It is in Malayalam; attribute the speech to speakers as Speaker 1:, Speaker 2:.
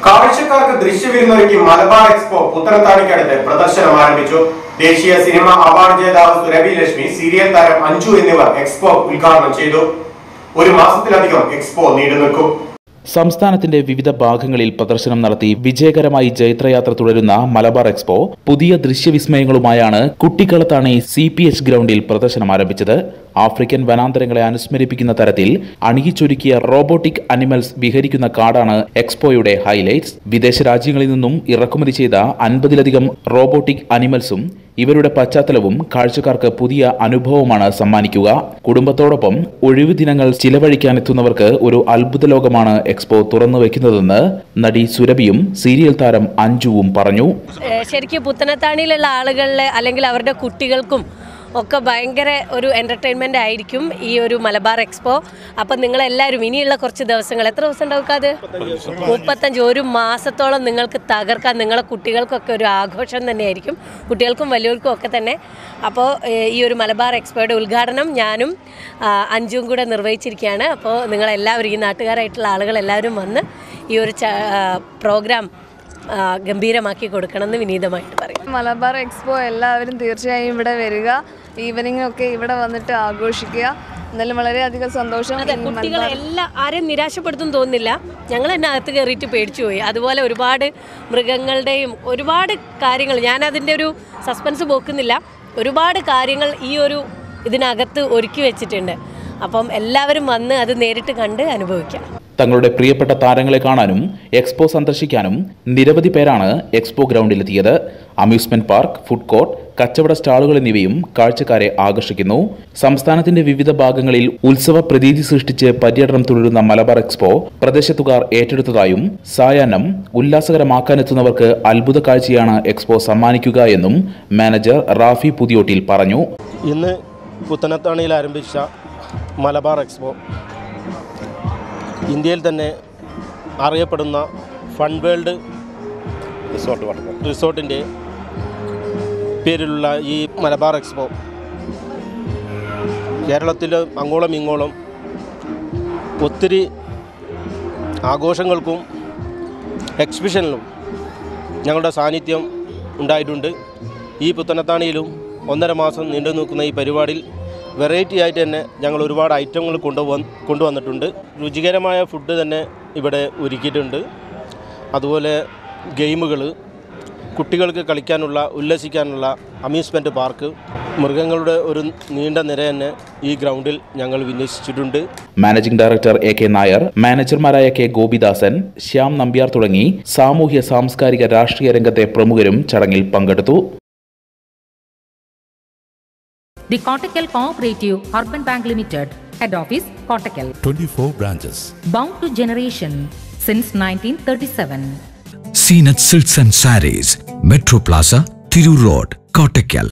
Speaker 1: കാഴ്ചക്കാർക്ക് ദൃശ്യവിരുന്നൊരുക്കി മലബാർ എക്സ്പോ പുത്തനത്താണിക്കടുത്ത് പ്രദർശനം ആരംഭിച്ചു ദേശീയ സിനിമ അവാർഡ് ജേതാവ് സുരഭി ലക്ഷ്മി സീരിയൽ താരം അഞ്ജു എന്നിവർ എക്സ്പോ ഉദ്ഘാടനം ചെയ്തു ഒരു മാസത്തിലധികം എക്സ്പോ നീണ്ടുനിൽക്കും
Speaker 2: സംസ്ഥാനത്തിന്റെ വിവിധ ഭാഗങ്ങളിൽ പ്രദർശനം നടത്തി വിജയകരമായി ജൈത്രയാത്ര തുടരുന്ന മലബാർ എക്സ്പോ പുതിയ ദൃശ്യവിസ്മയങ്ങളുമായാണ് കുട്ടിക്കളത്താണി സി പി എച്ച് ഗ്രൗണ്ടിൽ പ്രദർശനം ആരംഭിച്ചത് ആഫ്രിക്കൻ വനാന്തരങ്ങളെ അനുസ്മരിപ്പിക്കുന്ന തരത്തിൽ അണിയിച്ചൊരുക്കിയ റോബോട്ടിക് അനിമൽസ് വിഹരിക്കുന്ന കാടാണ് എക്സ്പോയുടെ ഹൈലൈറ്റ്സ് വിദേശ രാജ്യങ്ങളിൽ നിന്നും ഇറക്കുമതി ചെയ്ത അൻപതിലധികം റോബോട്ടിക് അനിമൽസും ഇവരുടെ പശ്ചാത്തലവും കാഴ്ചക്കാർക്ക് പുതിയ അനുഭവമാണ് സമ്മാനിക്കുക കുടുംബത്തോടൊപ്പം ഒഴിവു ദിനങ്ങൾ ചിലവഴിക്കാനെത്തുന്നവർക്ക് ഒരു അത്ഭുത ലോകമാണ് എക്സ്പോ തുറന്നു വെക്കുന്നതെന്ന് നടി സുരഭിയും സീരിയൽ താരം അഞ്ജുവും പറഞ്ഞു
Speaker 3: ഏഹ് ശരിക്കും പുത്തനത്താണിയിലുള്ള ആളുകളിലെ അല്ലെങ്കിൽ അവരുടെ കുട്ടികൾക്കും ഒക്കെ ഭയങ്കര ഒരു എൻ്റർടൈൻമെൻ്റ് ആയിരിക്കും ഈ ഒരു മലബാർ എക്സ്പോ അപ്പം നിങ്ങളെല്ലാവരും ഇനിയുള്ള കുറച്ച് ദിവസങ്ങൾ എത്ര ദിവസം ഉണ്ടാവും അത് മുപ്പത്തഞ്ച് ഒരു മാസത്തോളം നിങ്ങൾക്ക് തകർക്കാൻ നിങ്ങളെ കുട്ടികൾക്കൊക്കെ ഒരു ആഘോഷം തന്നെയായിരിക്കും കുട്ടികൾക്കും വലിയവർക്കും ഒക്കെ തന്നെ അപ്പോൾ ഏഹ് ഈ ഒരു മലബാർ എക്സ്പോയുടെ ഉദ്ഘാടനം ഞാനും ആ, അഞ്ജുവും കൂടെ നിർവഹിച്ചിരിക്കുകയാണ് അപ്പോൾ നിങ്ങളെല്ലാവരും ഈ നാട്ടുകാരായിട്ടുള്ള ആളുകളെല്ലാവരും വന്ന് ഈ ഒരു ച- ആ, പ്രോഗ്രാം ആ, ഗംഭീരമാക്കി കൊടുക്കണമെന്ന് വിനീതമായിട്ട് പറയും
Speaker 4: മലബാർ എക്സ്പോ എല്ലാവരും തീർച്ചയായും ഇവിടെ വരിക ഈവനിങ് ഒക്കെ ഇവിടെ വന്നിട്ട് ആഘോഷിക്കുക എന്തായാലും വളരെയധികം സന്തോഷം
Speaker 3: അതെ
Speaker 4: ഈ
Speaker 3: കുട്ടികളെ എല്ലാ ആരെയും നിരാശപ്പെടുത്തും തോന്നുന്നില്ല ഞങ്ങൾ തന്നെ അകത്ത് കയറിയിട്ട് പേടിച്ചു പോയി അതുപോലെ ഒരുപാട് മൃഗങ്ങളുടെയും ഒരുപാട് കാര്യങ്ങൾ ഞാൻ അതിൻ്റെ ഒരു സസ്പെൻസ് പോക്കുന്നില്ല ഒരുപാട് കാര്യങ്ങൾ ഈ ഒരു ഇതിനകത്ത് ഒരുക്കി വെച്ചിട്ടുണ്ട് അപ്പം എല്ലാവരും വന്ന് അത് നേരിട്ട് കണ്ട് അനുഭവിക്കാം
Speaker 2: തങ്ങളുടെ പ്രിയപ്പെട്ട താരങ്ങളെ കാണാനും എക്സ്പോ സന്ദർശിക്കാനും നിരവധി പേരാണ് എക്സ്പോ ഗ്രൗണ്ടിലെത്തിയത് അമ്യൂസ്മെന്റ് പാർക്ക് ഫുഡ് കോർട്ട് കച്ചവട സ്റ്റാളുകൾ എന്നിവയും കാഴ്ചക്കാരെ ആകർഷിക്കുന്നു സംസ്ഥാനത്തിന്റെ വിവിധ ഭാഗങ്ങളിൽ ഉത്സവ പ്രതീതി സൃഷ്ടിച്ച് പര്യടനം തുടരുന്ന മലബാർ എക്സ്പോ പ്രദേശത്തുകാർ ഏറ്റെടുത്തതായും സായാഹ്നം ഉല്ലാസകരമാക്കാനെത്തുന്നവർക്ക് അത്ഭുത കാഴ്ചയാണ് എക്സ്പോ സമ്മാനിക്കുക എന്നും മാനേജർ റാഫി പുതിയോട്ടിൽ പറഞ്ഞു
Speaker 5: ഇന്ന് പുത്തനത്താണിയിൽ ആരംഭിച്ച മലബാർ എക്സ്പോ ഇന്ത്യയിൽ തന്നെ അറിയപ്പെടുന്ന ഫൺ വേൾഡ് റിസോർട്ട് റിസോർട്ടിൻ്റെ പേരിലുള്ള ഈ മലബാർ എക്സ്പോ കേരളത്തിൽ അങ്ങോളം ഇങ്ങോളം ഒത്തിരി ആഘോഷങ്ങൾക്കും എക്സിബിഷനിലും ഞങ്ങളുടെ സാന്നിധ്യം ഉണ്ടായിട്ടുണ്ട് ഈ പുത്തനത്താണിയിലും ഒന്നര മാസം നീണ്ടു നിൽക്കുന്ന ഈ പരിപാടിയിൽ വെറൈറ്റി ആയിട്ട് തന്നെ ഞങ്ങൾ ഒരുപാട് ഐറ്റങ്ങൾ കൊണ്ടുവന്ന് കൊണ്ടുവന്നിട്ടുണ്ട് രുചികരമായ ഫുഡ് തന്നെ ഇവിടെ ഒരുക്കിയിട്ടുണ്ട് അതുപോലെ ഗെയിമുകൾ കുട്ടികൾക്ക് കളിക്കാനുള്ള ഉല്ലസിക്കാനുള്ള അമ്യൂസ്മെൻറ്റ് പാർക്ക് മൃഗങ്ങളുടെ ഒരു നീണ്ട നിര തന്നെ ഈ ഗ്രൗണ്ടിൽ ഞങ്ങൾ വിന്യസിച്ചിട്ടുണ്ട്
Speaker 2: managing director A K Nair മാനേജർമാരായ കെ ഗോപിദാസൻ ശ്യാം നമ്പ്യാർ തുടങ്ങി സാമൂഹ്യ സാംസ്കാരിക രാഷ്ട്രീയ രംഗത്തെ പ്രമുഖരും ചടങ്ങിൽ പങ്കെടുത്തു
Speaker 6: The Kottakkal Cooperative Urban Bank Limited, Head Office, Kottakkal.
Speaker 7: 24 branches.
Speaker 6: Bound to generation since 1937.
Speaker 7: Seen at Silks and Saris, Metro Plaza, Thiru Road, Kottakkal.